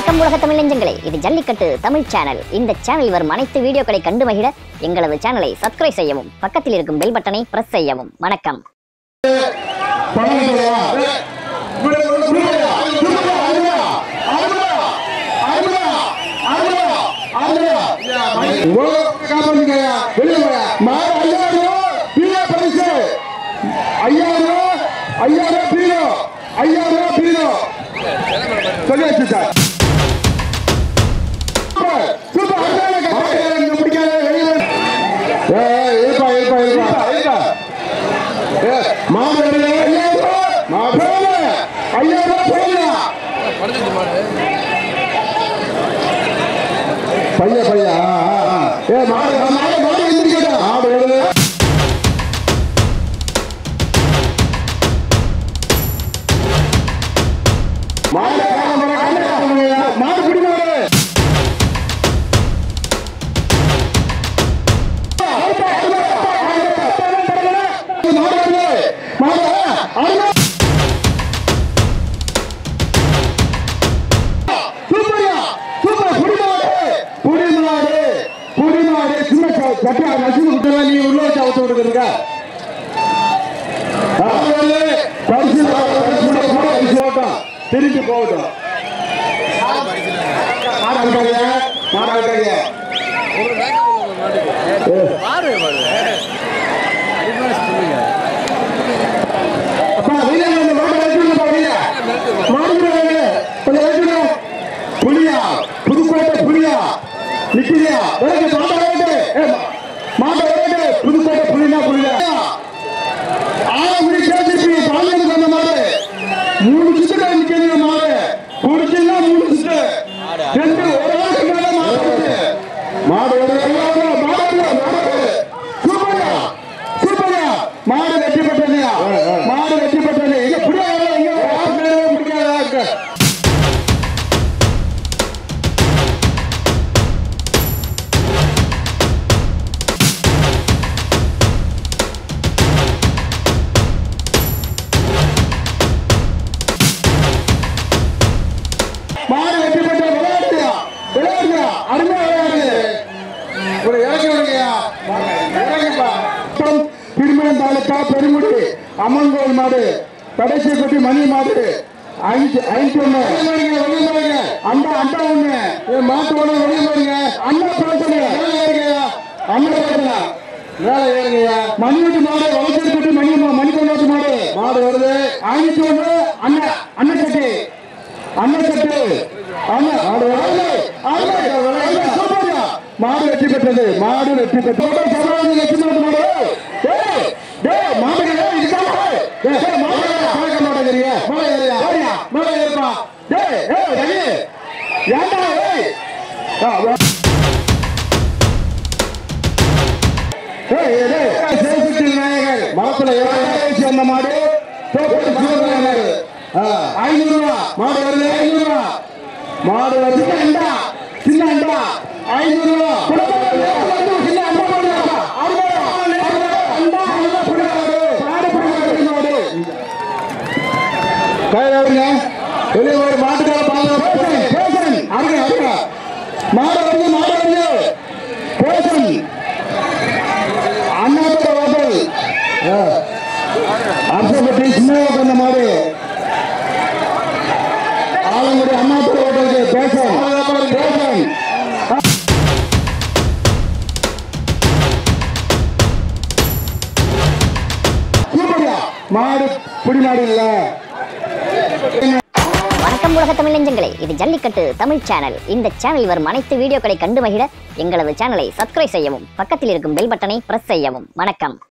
வணக்கம் உலக தமிழ் நெஞ்சங்களே இது ஜல்லிக்கட்டு தமிழ் சேனல் இந்த சேனல் வரும் அனைத்து வீடியோக்களை கண்டு மகிழ எங்களது சேனலை சப்ஸ்கிரைப் செய்யவும் பக்கத்தில் இருக்கும் பெல் பட்டனை பிரஸ் செய்யவும் வணக்கம் பணம் சொல்லுவா சொல்லியாச்சு சார் சூப்பர் பிடிக்காத வெளியே இருப்பா இருப்பா இருப்பா இருப்பா மாடு வருது. ஐயாயிரம் ரூபாய். மாடு போகுது. ஐயாயிரம் ரூபாய் போகுதுடா. பையா பையா ஆ, ஆ, ஆ. ஏ மாடு மாடு மாடு எந்திரிக்கடா மாடு வருது மாடு காண மாடு காண மாடு மாடு பிடி மாடு திருப்பி போகட்டும் மாடு அழுக்காதீங்க மாடு அழுக்காதீங்க ஒரு மேக்கப் உள்ள மாட்டுக்கு பாரு பாரு அட்வான்ஸ் சொல்லுங்க அப்பா வெளியே வந்து மாடு அழுக்குங்கப்பா வெளியே மாடு வெளியே கொஞ்சம் அழுக்குங்க புலியா புதுக்கோட்டை புலியா நிக்கிறியா விளக்கு மாட்டை விளக்கு மாட்டை விளக்கு புதுக்கோட்டை புலினா புலியா ஆலங்குடி கேசிபி பாலியலுக்கு வந்த மாடு மூணு சுத்து நிக்கிறீங்க மாடு குடிச்சுன்னா மூணு சுத்து ரெண்டு ஒரு ஆளுக்கு மேல மாடு இருக்கு. மாடு ஒரு மாடு மாடு மாடு சூப்பர்யா சூப்பர்யா மாடு வெற்றி பெற்றதுயா மாடு வெற்றி பெற்றது எங்க புரியாத எங்க யாருமே பிடிக்காத மாடு வெற்றி பெற்ற விளையாடுயா விளையாடுயா அருமையா விளையாடு ஒரு இறக்கி விடுங்கய்யா இறங்குப்பா அப்புறம் திருமணம் தாலுக்கா பெருமுடி அம்மன்கோவில் மாடு கடைசி குட்டி மணி மாடு ஐந்து ஐந்து ஒண்ணு வெளியே பாருங்க அண்டா அண்டா ஒண்ணு என் மாட்டு ஒண்ணு வெளியே பாருங்க அண்ணா பேசுங்க அண்ணா பேசுங்க மேல ஏறுங்கய்யா மணி வீட்டு மாடு வளர்ச்சி குட்டி மணி மணி கொண்டாட்டு மாடு மாடு வருது ஐநூத்தி ஒண்ணு அண்ணா அண்ணன் கட்டி அண்ணன் கட்டு ஆமா மாடு வருது. ஆமா, வருது. சூப்பர்யா. மாடு வெற்றி பெற்றது மாடு வெற்றி பெற்றது சமாதி வெற்றி பெற்ற மாடு டேய், டேய், மாடு ஏய், இதுதானா? டேய், டேய், மாடு ஏய், பார்க்க மாட்டேங்கிறீங்க. மாடு ஏறியா? ஏறியா? மாடு ஏறுப்பா. டேய், ஏய், ரவி, ஏன்டா, ஏய்? ஆ, வா. ஏய், ஏய், டேய், சேசுக்கு விநாயகர். மரத்துல ஏறி வந்த மாடு தோப்பு சிவகங்கை. ஆ, ஐநூறு ரூபா மாடு வருது ஐநூறு ரூபா மாடு வருது சின்ன அண்டா சின்ன அண்டா ஐநூறு ரூபா சின்ன அண்டா போடுங்க. அறுபது ரூபா. அண்டா, அண்டா, புடி மாடு. மாடு புடி மாடு, புடி மாடு. கையில வருங்க வெளியே ஒரு மாட்டுக்கார பாதுகாப்பு பேசன் பேசன் அருங்க அருங்க மாடு வருது மாடு வருது பேசன் அண்ணாத்த ஹோட்டல் அரசப்பட்டி சின்ன பண்ண மாடு ஆலங்குடி அண்ணாத்த ஹோட்டலுக்கு பேசன் பேசன் சூப்பர்யா மாடு புடி மாடு இல்ல வணக்கம் உலக தமிழ் நெஞ்சங்களே இது ஜல்லிக்கட்டு தமிழ் சேனல் இந்த சேனல் வரும் அனைத்து வீடியோக்களை கண்டு மகிழ எங்களது சேனலை சப்ஸ்கிரைப் செய்யவும் பக்கத்தில் இருக்கும் பெல் பட்டனை பிரஸ் செய்யவும் வணக்கம்